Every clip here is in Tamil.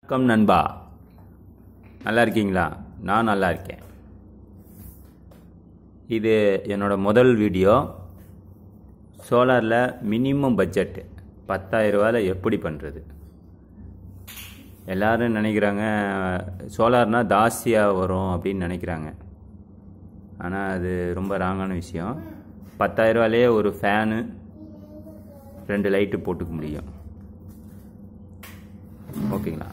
வணக்கம் நண்பா நல்லா இருக்கீங்களா நான் நல்லா இருக்கேன் இது என்னோட முதல் வீடியோ சோலாரில் மினிமம் பட்ஜெட் பத்தாயிரரூவாவில் எப்படி பண்ணுறது எல்லாரும் நினைக்கிறாங்க சோலார்னால் ஜாஸ்தியாக வரும் அப்படின்னு நினைக்கிறாங்க ஆனால் அது ரொம்ப ராங்கான விஷயம் பத்தாயிரரூவாலேயே ஒரு ஃபேனு ரெண்டு லைட்டு போட்டுக்க முடியும் ஓகேங்களா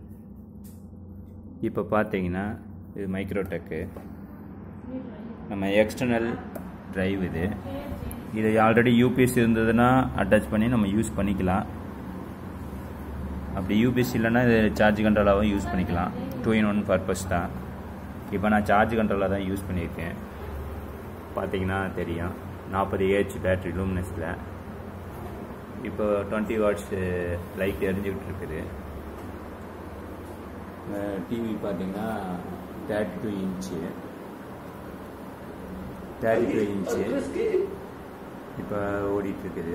இப்போ பார்த்தீங்கன்னா இது மைக்ரோடெக்கு நம்ம எக்ஸ்டர்னல் டிரைவ் இது இது ஆல்ரெடி யூபிஎஸ் இருந்ததுன்னா அட்டாச் பண்ணி நம்ம யூஸ் பண்ணிக்கலாம் அப்படி யூபிஎஸ் இல்லைன்னா இது சார்ஜ் கண்ட்ரோலாகவும் யூஸ் பண்ணிக்கலாம் டூ இன் ஒன் பர்பஸ் தான் இப்போ நான் சார்ஜ் கண்ட்ரோலாக தான் யூஸ் பண்ணியிருக்கேன் பார்த்தீங்கன்னா தெரியும் நாற்பது ஏஹெச் பேட்ரி லூமினஸில் இப்போ டுவெண்ட்டி வாட்ஸ் லைட் எரிஞ்சுக்கிட்டு இருக்குது டிவி பார்த்தீங்கன்னா thirty two inch thirty two inch இப்போ ஓடிட்டு இருக்குது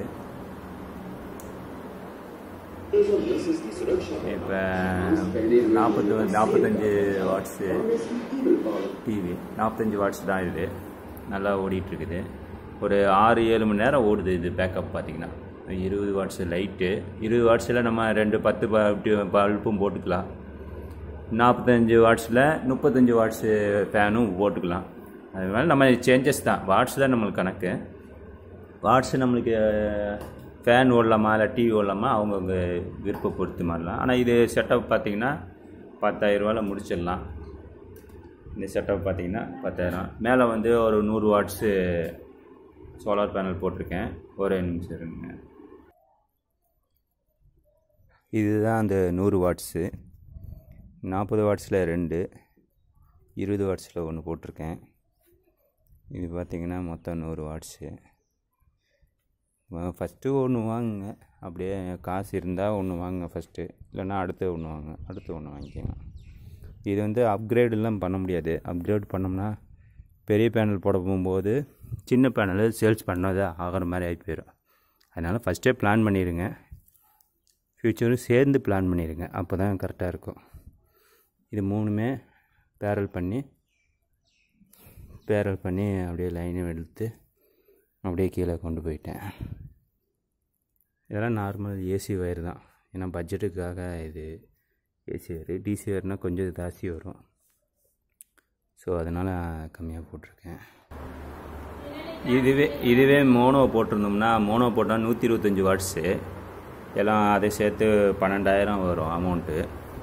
இப்போ நாற்பத்தி நாற்பத்தஞ்சு வாட்ஸு டிவி நாற்பத்தஞ்சு வாட்ஸ் தான் இது நல்லா ஓடிட்டு இருக்குது ஒரு ஆறு ஏழு மணி நேரம் ஓடுது இது பேக்கப் பார்த்தீங்கன்னா இருபது வாட்ஸ் லைட்டு இருபது வாட்ஸில் நம்ம ரெண்டு பத்து பல்பும் போட்டுக்கலாம் நாற்பத்தஞ்சு வாட்ஸில் முப்பத்தஞ்சு வாட்ஸு ஃபேனும் போட்டுக்கலாம் அது மாதிரி நம்ம சேஞ்சஸ் தான் வாட்ஸ் தான் நம்மளுக்கு கணக்கு வாட்ஸ் நம்மளுக்கு ஃபேன் ஓடலாமா இல்லை டிவி ஓடலாமா அவங்கவுங்க விருப்ப பொறுத்து மாறலாம் ஆனால் இது செட்டப் பார்த்தீங்கன்னா பத்தாயிரரூவாவில் முடிச்சிடலாம் இந்த செட்டப் பார்த்தீங்கன்னா பத்தாயிரம் மேலே வந்து ஒரு நூறு வாட்ஸு சோலார் பேனல் போட்டிருக்கேன் ஒரே நிமிஷம் இருங்க இதுதான் அந்த நூறு வாட்ஸு நாற்பது வாட்ஸில் ரெண்டு இருபது வாட்ஸில் ஒன்று போட்டிருக்கேன் இது பார்த்திங்கன்னா மொத்தம் நூறு வாட்ஸு ஃபஸ்ட்டு ஒன்று வாங்குங்க அப்படியே காசு இருந்தால் ஒன்று வாங்குங்க ஃபஸ்ட்டு இல்லைன்னா அடுத்து ஒன்று வாங்க அடுத்து ஒன்று வாங்கிக்கோங்க இது வந்து அப்கிரேடெல்லாம் பண்ண முடியாது அப்கிரேட் பண்ணோம்னா பெரிய பேனல் போட போகும்போது சின்ன பேனல் சேல்ஸ் பண்ணது ஆகிற மாதிரி ஆகி போயிடும் அதனால் ஃபஸ்ட்டே பிளான் பண்ணிடுங்க ஃப்யூச்சரும் சேர்ந்து பிளான் பண்ணிடுங்க அப்போ தான் கரெக்டாக இருக்கும் இது மூணுமே பேரல் பண்ணி பேரல் பண்ணி அப்படியே லைனை எடுத்து அப்படியே கீழே கொண்டு போயிட்டேன் இதெல்லாம் நார்மல் ஏசி ஒயர் தான் ஏன்னா பட்ஜெட்டுக்காக இது ஏசி ஒயர் டிசி ஒயர்னால் கொஞ்சம் ஜாஸ்தி வரும் ஸோ அதனால் கம்மியாக போட்டிருக்கேன் இதுவே இதுவே மோனோ போட்டிருந்தோம்னா மோனோ போட்டால் நூற்றி இருபத்தஞ்சி வாட்ஸு எல்லாம் அதை சேர்த்து பன்னெண்டாயிரம் வரும் அமௌண்ட்டு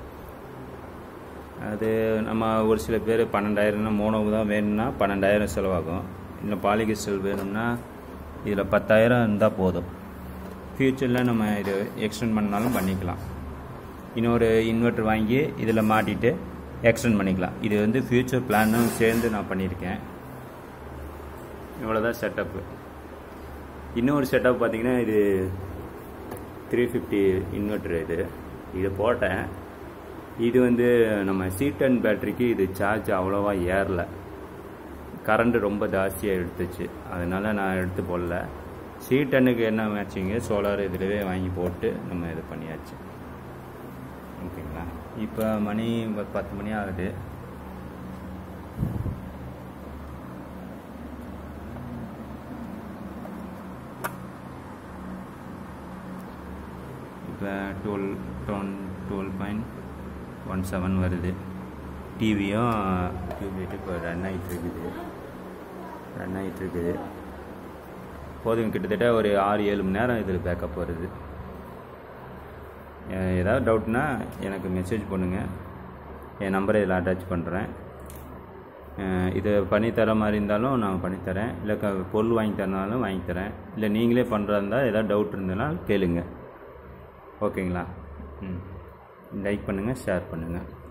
அது நம்ம ஒரு சில பேர் பன்னெண்டாயிரம்னா மோனோ தான் வேணும்னா பன்னெண்டாயிரம் செலவாகும் இல்லை பாலிகிஸ்டல் வேணும்னா இதில் பத்தாயிரம் இருந்தால் போதும் ஃப்யூச்சரில் நம்ம இது எக்ஸ்டெண்ட் பண்ணாலும் பண்ணிக்கலாம் இன்னொரு இன்வெர்ட்டர் வாங்கி இதில் மாட்டிட்டு எக்ஸ்டெண்ட் பண்ணிக்கலாம் இது வந்து ஃப்யூச்சர் பிளானும் சேர்ந்து நான் பண்ணியிருக்கேன் இவ்வளோதான் செட்டப்பு இன்னொரு செட்டப் பார்த்திங்கன்னா இது த்ரீ ஃபிஃப்டி இன்வெர்ட்ரு இது இது போட்டேன் இது வந்து நம்ம சி டென் பேட்டரிக்கு இது சார்ஜ் அவ்வளோவா ஏறல கரண்ட் ரொம்ப ஜாஸ்தியாக எடுத்துச்சு அதனால் நான் எடுத்து போடல சி டென்னுக்கு என்ன மேட்சிங்கு சோலார் இதிலவே வாங்கி போட்டு நம்ம இது பண்ணியாச்சு ஓகேங்களா இப்போ மணி பத்து மணி ஆகுது இப்போ டுவெல் டொன் டுவெல் பாயிண்ட் ஒன் செவன் வருது டிவியும் டியூப்லைட்டு இப்போ ரன் ஆகிட்டு இருக்குது ரன் ஆகிட்டு இருக்குது போதும் கிட்டத்தட்ட ஒரு ஆறு ஏழு மணி நேரம் இதில் பேக்கப் வருது ஏதாவது டவுட்னா எனக்கு மெசேஜ் பண்ணுங்கள் என் நம்பரை இதில் அட்டாச் பண்ணுறேன் இதை பண்ணித்தர மாதிரி இருந்தாலும் நான் பண்ணித்தரேன் இல்லை க பொருள் வாங்கி தரனாலும் வாங்கி தரேன் இல்லை நீங்களே பண்ணுறதா இருந்தால் ஏதாவது டவுட் இருந்ததுன்னா கேளுங்க ஓகேங்களா ம் லைக் பண்ணுங்கள் ஷேர் பண்ணுங்கள்